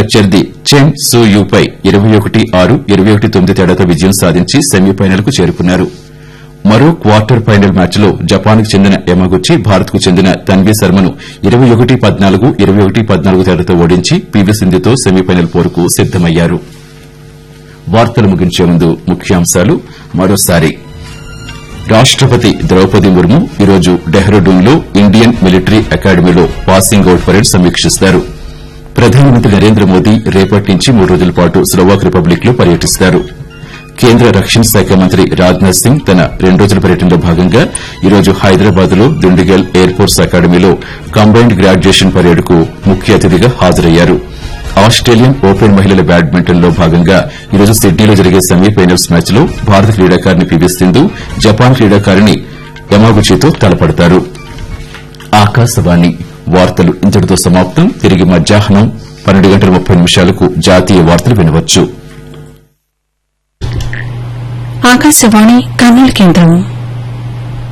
ప్రత్యర్థి చెన్ సో యూపై ఇరవై ఒకటి ఆరు ఇరవై ఒకటి తొమ్మిది తేడాతో విజయం సాధించి సెమీఫైనల్ కు చేరుకున్నారు మరో క్వార్టర్ ఫైనల్ మ్యాచ్లో జపాన్కు చెందిన యమగుచ్చి భారత్కు చెందిన తన్వీ శర్మను ఇరవై ఒకటి పద్నాలుగు ఇరవై ఒకటి పద్నాలుగు తేడాతో ఓడించి పీవీ సింధుతో సెమీఫైనల్ పోరుకు సిద్దమయ్యారు వార్తలు ముగించే ముందు ముఖ్యాంశాలు మరోసారి రాష్టపతి ద్రౌపది ముర్ము ఈరోజు డెహ్రాడూన్లో ఇండియన్ మిలిటరీ అకాడమీలో పాసింగ్ అవుట్ పరేడ్ సమీక్షిస్తారు ప్రధానమంత్రి నరేంద్ర మోదీ రేపటి నుంచి మూడు రోజుల పాటు స్లోవాక్ రిపబ్లిక్ లో పర్యటిస్తారు కేంద్ర రక్షణ శాఖ మంత్రి రాజ్నాథ్ సింగ్ తన రెండు రోజుల పర్యటనలో భాగంగా ఈరోజు హైదరాబాద్ లో దుండిగల్ ఎయిర్ ఫోర్స్ అకాడమీలో కంబైన్డ్ గ్రాడ్యుయేషన్ పరేడ్ కు ముఖ్య అతిథిగా హాజరయ్యారు ఆస్టేలియన్ ఓపెన్ మహిళల బ్యాడ్మింటన్ లో భాగంగా ఈరోజు సిడ్నీలో జరిగే సెమీఫైనల్స్ మ్యాచ్ లో భారత క్రీడాకారిణి పివి సింధు జపాన్ క్రీడాకారిణి యమాగుచితో తలపడతారు ఆకాశవాణి వార్తలు ఇంతటితో సమాప్తం తిరిగి మధ్యాహ్నం పన్నెండు గంటల ముప్పై నిమిషాలకు జాతీయ వార్తలు వినవచ్చు ఆకాశవాణి కర్నూలు కేంద్రం